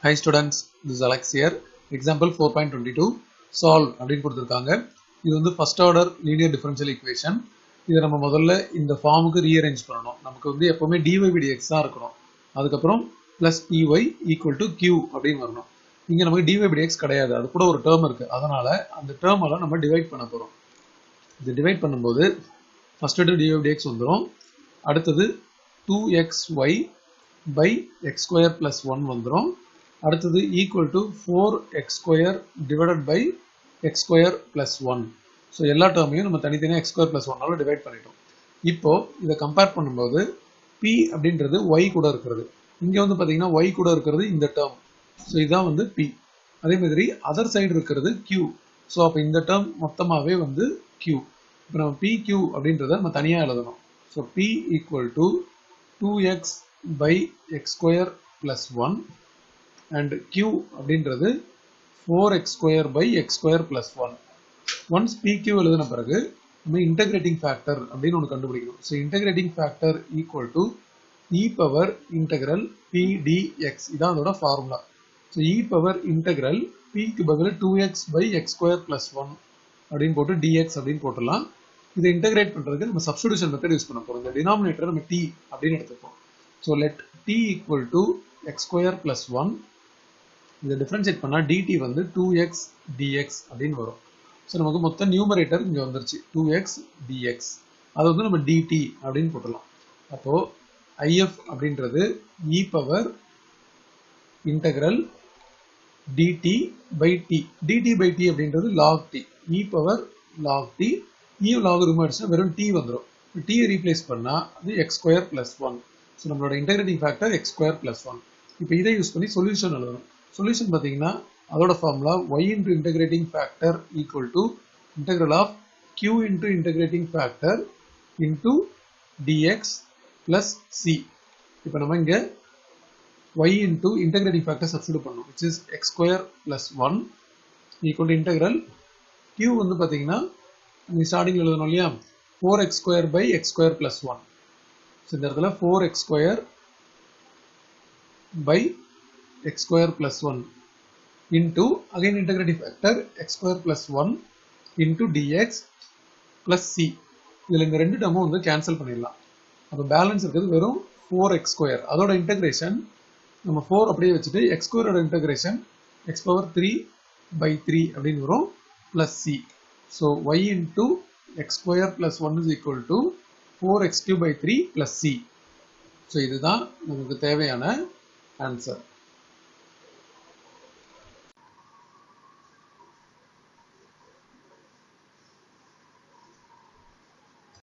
Hi students, this is Alex here. Example 4.22 solve அப்படின்னு கொடுத்துருக்காங்க இது வந்து first order linear differential equation இதை நம்ம முதல்ல இந்த ஃபார்முக்கு ரீஅரேஞ்ச் பண்ணணும் நமக்கு வந்து எப்பவுமே டிஒய் பை டிஎக்ஸ் தான் இருக்கணும் அதுக்கப்புறம் plus py equal to q அப்படின்னு வரணும் இங்கே நமக்கு டிஒய் பை டிஎக்ஸ் கிடையாது அது கூட ஒரு டேர்ம் இருக்கு அதனால அந்த டேர்ம் எல்லாம் நம்ம டிவைட் பண்ண போகிறோம் இது டிவைட் பண்ணும்போது ஃபர்ஸ்ட் டிஒய் பை டிஎக்ஸ் வந்துடும் அடுத்தது two x y by x square plus one வந்துடும் அடுத்தது equal to four x square divided by x square plus one so எல்லா டேர்மையும் நம்ம தனித்தனியாக எக்ஸ் ஸ்கொயர் ப்ளஸ் ஒன்னால டிவைட் பண்ணிட்டோம் இப்போ இதை கம்பேர் பண்ணும்போது பி அப்படின்றது ஒய் கூட இருக்கிறது இங்கே வந்து பார்த்தீங்கன்னா ஒய் கூட இருக்கிறது இந்த டேர்ம் ஸோ இதுதான் வந்து பி அதே மாதிரி அதர் சைடு இருக்கிறது கியூ ஸோ அப்போ இந்த டேர்ம் மொத்தமாகவே வந்து கியூ இப்போ நம்ம பி கியூ அப்படின்றத நம்ம தனியாக எழுதணும் so p equal to two x by x square plus one and q அப்படின்றது four x square by x square plus one once pq எழுதின பிறகு நம்ம இன்டகிரேட்டிங் ஃபேக்டர் அப்படின்னு ஒன்று கண்டுபிடிக்கணும் so integrating factor equal to e power integral pdx இதான் அதோட formula so e power integral பிக்கு பதில் two x by x square plus one அப்படின்னு போட்டு டிஎக்ஸ் அப்படின்னு போட்டுடலாம் இதை இன்டகிரேட் பண்ணுறதுக்கு நம்ம சப்ஸ்டியூஷன் மெத்தட் யூஸ் பண்ண போகிறோம் இந்த டினாமினேட்டர் நம்ம டி அப்படின்னு எடுத்துப்போம் so let t equal to x square plus one இதை டிஃப்ரென்ஷியேட் பண்ணால் டிடி வந்து டூ எக்ஸ் டிஎக்ஸ் அப்படின்னு வரும் ஸோ நமக்கு மொத்த நியூமரேட்டர் இங்கே வந்துருச்சு டூ எக்ஸ் டிஎக்ஸ் அதை வந்து நம்ம டிடி அப்படின்னு போட்டுடலாம் அப்போது ஐஎஃப் அப்படின்றது e power integral dt by t dt by t அப்படின்றது log t e power log t e log room அடிச்சுன்னா வெறும் டி வந்துடும் டியை ரீப்ளேஸ் பண்ணால் அது x square plus one so நம்மளோட integrating factor x square plus one இப்போ இதை யூஸ் பண்ணி சொல்யூஷன் எழுதணும் சொல்யூஷன் பார்த்தீங்கன்னா அதோட formula y into integrating factor equal to integral of q into integrating factor into dx plus c இப்போ நம்ம இங்கே y into integrating factor substitute பண்ணோம் which is x square plus one equal to integral q வந்து பார்த்தீங்கன்னா நீங்கள் ஸ்டார்டிங்கில் எழுதணும் இல்லையா four x square by x square plus one so இந்த இடத்துல four x square by x square plus 1 into again integrating factor x square plus 1 into dx plus c இதில் இந்த ரெண்டு டேர்மும் வந்து கேன்சல் பண்ணிடலாம் அப்போ பேலன்ஸ் இருக்கிறது வெறும் ஃபோர் எக்ஸ் ஸ்கொயர் அதோட இன்டகிரேஷன் நம்ம ஃபோர் அப்படியே வச்சுட்டு எக்ஸ் ஸ்கொயரோட integration x power three by three அப்படின்னு வரும் plus c so y into x square plus one is equal to four x q by three plus c so இதுதான் நமக்கு தேவையான answer